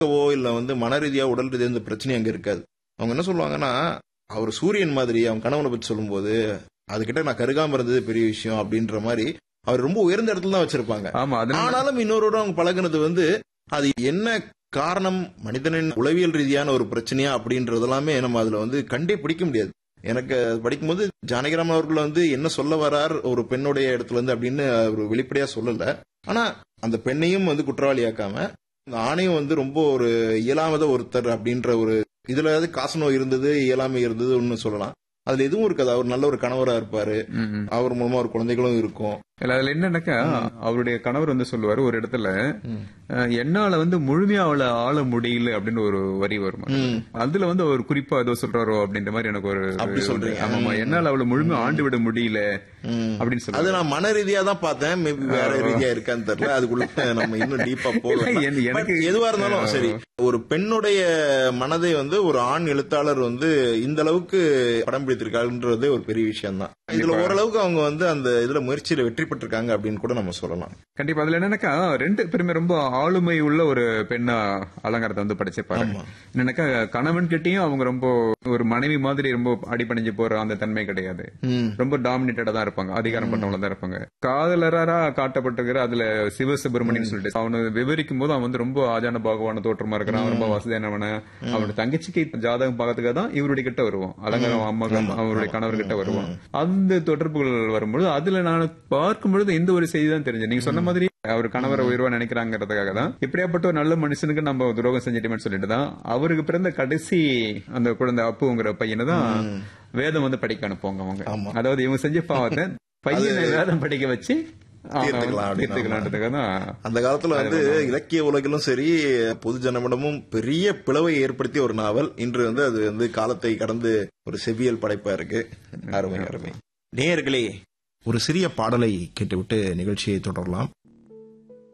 இல்ல வந்து மன ரீதியா உடல் ரீதியா இந்த பிரச்சனை அங்க இருக்காது அவங்க என்ன சொல்லுவாங்கன்னா அவர் சூரியன் மாதிரி அவன் கணவனை பத்தி சொல்லும்போது அதுகிட்ட நான் கருகாம இருந்தது பெரிய விஷயம் அப்படின்ற மாதிரி அவர் ரொம்ப உயர்ந்த இடத்துல தான் வச்சிருப்பாங்க ஆமா அதனால ஆனாலும் இன்னொருவரோட அவங்க பழகுனது வந்து அது என்ன காரணம் மனிதனின் உளவியல் ரீதியான ஒரு பிரச்சனையா அப்படின்றது எல்லாமே நம்ம அதுல வந்து கண்டே பிடிக்க முடியாது எனக்கு அது படிக்கும்போது ஜானகிராமன் அவர்கள் வந்து என்ன சொல்ல வரார் ஒரு பெண்ணுடைய இடத்துல இருந்து அப்படின்னு அவர் வெளிப்படையா சொல்லல ஆனா அந்த பெண்ணையும் வந்து குற்றவாளியாக்காம அந்த ஆணையும் வந்து ரொம்ப ஒரு இயலாமத ஒருத்தர் அப்படின்ற ஒரு இதுல வந்து காசு நோய் இருந்தது இயலாமை இருந்தது ஒன்னு சொல்லலாம் அதுல எதுவும் இருக்காது அவர் நல்ல ஒரு கணவரா இருப்பாரு ம், ம். அவர் மூலமா ஒரு குழந்தைகளும் இருக்கும் இல்ல, அதுல என்னன்னாக்கா அவருடைய கணவர் வந்து சொல்லுவாரு ஒரு இடத்துல ம். அஹ், என்னால வந்து முழுமையா அவளை ஆள முடியல அப்படின்னு ஒரு வரி வரும் ம். அதுல வந்து அவர் குறிப்பா ஏதோ சொல்றாரோ அப்படின்ற மாதிரி எனக்கு ஒரு அப்படி சொல்றீங்க. ஆமாமா என்னால அவளை முழுமையா ஆண்டு விட முடியல ம். அப்படின்னு அது சொல்லுவாரு நான் மன ரீதியா தான் பார்த்தேன் மேபி வேற ரீதியா இருக்கான்னு தெரியல அதுக்குள்ள நம்ம இன்னும் டீப்பா போகலாம் இல்ல, எனக்கு- எனக்கு- But எதுவா இருந்தாலும் சரி ஒரு பெண்ணுடைய மனதை வந்து ஒரு ஆண் எழுத்தாளர் வந்து இந்த அளவுக்கு படம் பிடித்திருக்காருன்றது ஒரு பெரிய விஷயம் தான் இதுல ஓரளவுக்கு அவங்க வந்து அந்த இதுல முயற்சியில வெற்றி பெற்றிருக்காங்க அப்படின்னு கூட நம்ம சொல்லலாம் கண்டிப்பா அதுல என்னன்னாக்கா ரெண்டு பேருமே ரொம்ப ஆளுமை உள்ள ஒரு பெண்ணா அலங்காரத்தை வந்து படைச்சிருப்பாரு ஆமா. என்னன்னாக்கா கணவன் கிட்டயும் அவங்க ரொம்ப ஒரு மனைவி மாதிரி ரொம்ப அடிபணிஞ்சு போற அந்த தன்மை கிடையாது ம். ரொம்ப டாமினேட்டடா தான் இருப்பாங்க அதிகாரம் பண்ணவங்கள தான் இருப்பாங்க காதலரா காட்டப்பட்டிருக்கிற அதுல சிவசுப்பிரமணியன் சொல்லிட்டு அவனு விவரிக்கும் போது அவன் வந்து ரொம்ப ஆஜான பாகவான தோற்றமா இருக்கிறான் ரொம்ப வசதியானவன அவனோட தங்கச்சிக்கு ஜாதகம் பார்க்கறதுக்காக தான் இவருடைய கிட்ட வருவோம் அலங்காரம் அம்மா அவருடைய கணவர் கிட்ட வருவோம் அந்த தொடர்புகள் வரும்பொழுது அதுல நான் பார்க்கும் பொழுது இந்த ஒரு செய்தி தான் தெரிஞ்சது நீங்க சொன்ன மாதிரி அவர் கணவரை உயர்வா நினைக்கிறாங்கிறதுக்காக தான் இப்படியாப்பட்ட ஒரு நல்ல மனுஷனுக்கு நம்ம துரோகம் செஞ்சிட்டோம்னு சொல்லிட்டு தான் அவருக்கு பிறந்த கடைசி அந்த குழந்தை அப்புங்கிற பையனை தான் வேதம் வந்து படிக்க அனுப்புவாங்க அவங்க ஆமா. அதாவது இவங்க செஞ்ச பாவத்தை பையனை வேதம் படிக்க வச்சு அவங்க தீர்த்துக்கலாம் அப்படின்னு தீர்த்துக்கலான்றதுக்காக தான் அந்த காலத்துல வந்து இலக்கிய உலகிலும் சரி பொது ஜனமிடமும் பெரிய பிளவை ஏற்படுத்திய ஒரு நாவல் இன்று வந்து அது வந்து காலத்தை கடந்து ஒரு செவியல் படைப்பா இருக்கு அருமை அருமை நேயர்களே ஒரு சிறிய பாடலை கேட்டுவிட்டு நிகழ்ச்சியை தொடரலாம்